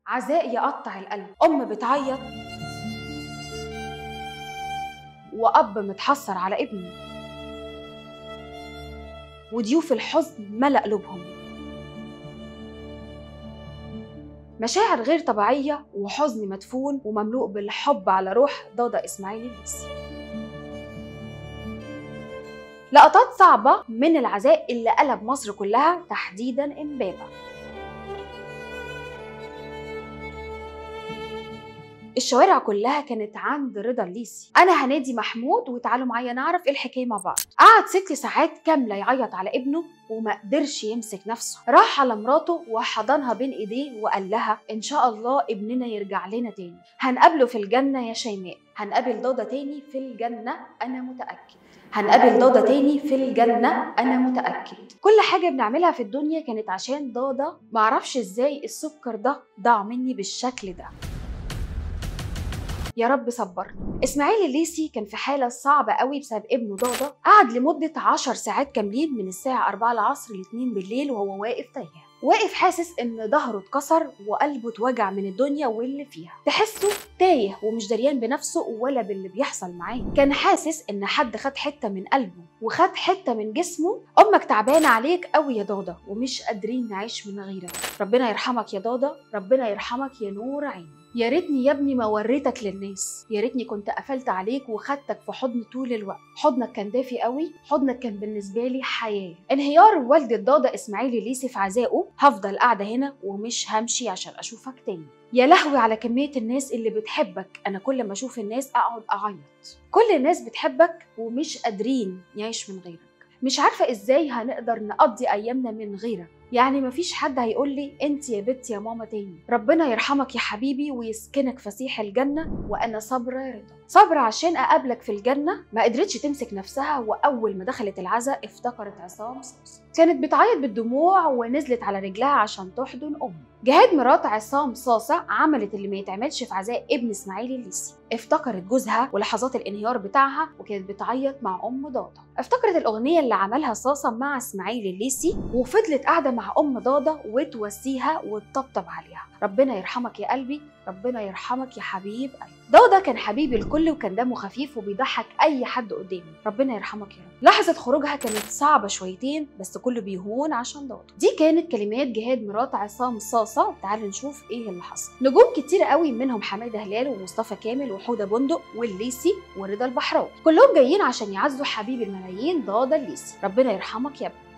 عزاء يقطع القلب أم بتعيط وأب متحسر على ابنه وضيوف الحزن ملأ قلوبهم مشاعر غير طبيعية وحزن مدفون ومملوء بالحب على روح ضاضة إسماعيل الليثي لقطات صعبة من العزاء اللي قلب مصر كلها تحديدا إمبابة الشوارع كلها كانت عند رضا الليثي انا هنادي محمود وتعالوا معايا نعرف ايه الحكايه مع بعض قعد ست ساعات كامله يعيط على ابنه وما قدرش يمسك نفسه راح على مراته وحضنها بين ايديه وقال لها ان شاء الله ابننا يرجع لنا تاني هنقابله في الجنه يا شيماء هنقابل ضاضة تاني في الجنه انا متاكد هنقابل ضاضة تاني في الجنة أنا متأكد كل حاجة بنعملها في الدنيا كانت عشان ضاضة معرفش ازاي السكر ده ضاع مني بالشكل ده يا رب صبرني اسماعيل الليثي كان في حاله صعبه قوي بسبب ابنه ضاضة قعد لمده 10 ساعات كاملين من الساعه 4 العصر ل 2 بالليل وهو واقف تايه واقف حاسس ان ظهره اتكسر وقلبه اتوجع من الدنيا واللي فيها تحسه تايه ومش دريان بنفسه ولا باللي بيحصل معاه كان حاسس ان حد خد حته من قلبه وخد حته من جسمه امك تعبانه عليك قوي يا ضاضة ومش قادرين نعيش من غيرك ربنا يرحمك يا ضاضة ربنا يرحمك يا نور عيني يا ريتني يا ابني ما وريتك للناس يا ريتني كنت قفلت عليك وخدتك في حضن طول الوقت حضنك كان دافي قوي حضنك كان بالنسبه لي حياه انهيار والدة ضاضة اسماعيل الليثي في عزائه هفضل قاعده هنا ومش همشي عشان اشوفك تاني يا لهوي على كمية الناس اللي بتحبك أنا كل ما أشوف الناس أقعد أعيط كل الناس بتحبك ومش قادرين يعيش من غيرك مش عارفة إزاي هنقدر نقضي أيامنا من غيرك يعني مفيش حد هيقول لي انت يا بنتي يا ماما تاني ربنا يرحمك يا حبيبي ويسكنك فسيح الجنة وأنا صابرة يا رضا صابرة عشان أقابلك في الجنة ما قدرتش تمسك نفسها وأول ما دخلت العزاء افتكرت عصام صوص كانت بتعيط بالدموع ونزلت على رجلها عشان تحضن أمه جهاد مرات عصام صاصة عملت اللي ما يتعملش في عزاء ابن اسماعيل الليثي افتكرت جوزها ولحظات الانهيار بتاعها وكانت بتعيط مع ام ضاضة افتكرت الاغنية اللي عملها صاصة مع اسماعيل الليثي وفضلت قاعدة مع ام ضاضة وتواسيها وتطبطب عليها ربنا يرحمك يا قلبي ربنا يرحمك يا حبيب قلبي ضاضة كان حبيب الكل وكان دمه خفيف وبيضحك اي حد قدامه ربنا يرحمك يا رب لحظة خروجها كانت صعبة شويتين بس كله بيهون عشان ضاضة دي كانت كلمات جهاد مرات عصام صاصة تعالوا نشوف ايه اللي حصل نجوم كتير قوي منهم حماده هلال ومصطفى كامل وحوده بندق والليسي ورضا البحراوي كلهم جايين عشان يعزوا حبيب الملايين ضاضة الليسي ربنا يرحمك يا ابني